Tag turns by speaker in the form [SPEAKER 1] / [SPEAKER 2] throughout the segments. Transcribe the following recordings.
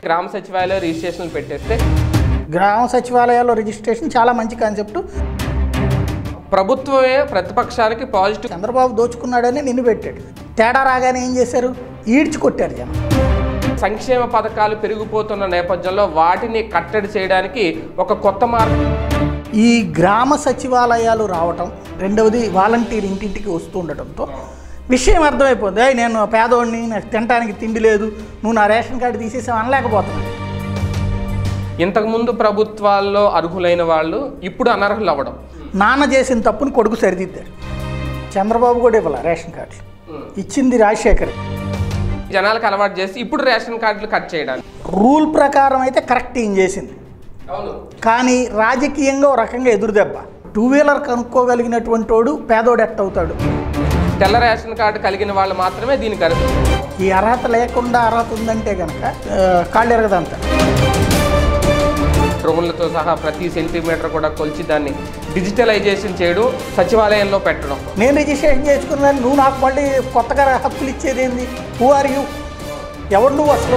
[SPEAKER 1] గ్రామ సచివాలయ రిజిస్ట్రేషన్లు పెట్టేస్తే
[SPEAKER 2] గ్రామ సచివాలయాల్లో రిజిస్ట్రేషన్ చాలా మంచి కాన్సెప్ట్
[SPEAKER 1] ప్రభుత్వమే ప్రతిపక్షాలకి పాజిటివ్
[SPEAKER 2] చంద్రబాబు దోచుకున్నాడని నిన్ను పెట్టాడు తేడా రాగానే ఏం చేశారు ఈడ్చి కొట్టారు జనం
[SPEAKER 1] సంక్షేమ పథకాలు పెరిగిపోతున్న నేపథ్యంలో వాటిని కట్టడి చేయడానికి ఒక కొత్త మార్గం
[SPEAKER 2] ఈ గ్రామ సచివాలయాలు రావటం రెండవది వాలంటీర్ ఇంటింటికి వస్తూ ఉండటంతో విషయం అర్థమైపోతుంది "ఏయ్, నేను పేదోడిని నాకు తినడానికి తిండి లేదు నువ్వు నా రేషన్ కార్డు తీసేసావు అనలేకపోతున్నాను
[SPEAKER 1] ఇంతకుముందు ప్రభుత్వాల్లో అర్హులైన వాళ్ళు ఇప్పుడు అనర్హులు అవ్వడం
[SPEAKER 2] నాన్న చేసిన తప్పుని కొడుకు సరిదిద్దాడు చంద్రబాబు కూడా ఇవ్వాల రేషన్ కార్డులు ఇచ్చింది రాజశేఖర్
[SPEAKER 1] జనాలకు అలవాటు చేసి ఇప్పుడు రేషన్ కార్డులు కట్ చేయడానికి
[SPEAKER 2] రూల్ ప్రకారం అయితే కరెక్ట్ ఏం చేసింది
[SPEAKER 1] అవును
[SPEAKER 2] కానీ రాజకీయంగా ఓ రకంగా ఎదురుదెబ్బ టూ వీలర్ కనుక్కోగలిగినటువంటి వాడు పేదోడు ఎట్ట అవుతాడు
[SPEAKER 1] తెల్ల రేషన్ కార్డు కలిగిన వాళ్ళు మాత్రమే దీనికి అర్హులు
[SPEAKER 2] ఈ అర్హత లేకుండా అర్హత ఉందంటే కనుక కాళ్ళు ఎరగదంతా
[SPEAKER 1] డ్రోన్లతో సహా ప్రతి సెంటీమీటర్ కూడా కొలిచి దాన్ని డిజిటలైజేషన్ చేయడం సచివాలయంలో పెట్టడం
[SPEAKER 2] నేను రిజిస్ట్రేషన్ చేసుకున్నాను నువ్వు నాకు మళ్ళీ కొత్తగా హక్కులు ఇచ్చేది ఏంది హూ ఆర్ యూ ఎవడు నువ్వు అసలు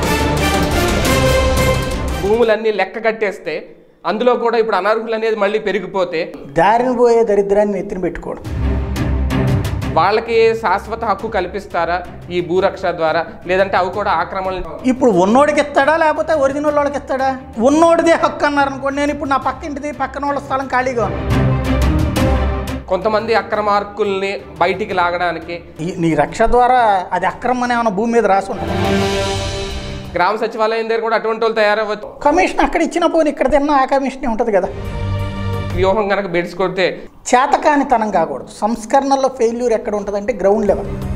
[SPEAKER 1] భూములన్నీ లెక్క కట్టేస్తే అందులో కూడా ఇప్పుడు అనర్హులు అనేది మళ్ళీ పెరిగిపోతే
[SPEAKER 2] దారిని పోయే దరిద్రాన్ని ఎత్తిన పెట్టుకోవడం
[SPEAKER 1] వాళ్ళకి శాశ్వత హక్కు కల్పిస్తారా ఈ భూరక్ష ద్వారా లేదంటే అవి కూడా ఆక్రమణ
[SPEAKER 2] ఇప్పుడు ఉన్నోడికి ఇస్తాడా లేకపోతే ఒరిజినల్ వాళ్ళకి ఇస్తాడా ఉన్నోడిదే హక్కు అన్నారు అనుకోండి నేను ఇప్పుడు నా పక్క ఇంటిది పక్కన వాళ్ళ స్థలం ఖాళీగా ఉంది
[SPEAKER 1] కొంతమంది అక్రమార్కుల్ని బయటికి లాగడానికి
[SPEAKER 2] ఈ- నీ రక్ష ద్వారా అది అక్రమం అని ఏమైనా భూమి మీద రాసి ఉంటుంది
[SPEAKER 1] గ్రామ సచివాలయం దగ్గర కూడా అటువంటి వాళ్ళు తయారవ్వచ్చు
[SPEAKER 2] కమిషన్ అక్కడ ఇచ్చిన పోనీ ఇక్కడ తిన్నా ఆ కమిషన్ ఉంటుంది కదా
[SPEAKER 1] వ్యూహం కనుక బెడ్స్ కొడితే
[SPEAKER 2] చేతకానితనం కాకూడదు సంస్కరణలో ఫెయిల్యూర్ ఎక్కడ ఉంటుందంటే గ్రౌండ్ లెవెల్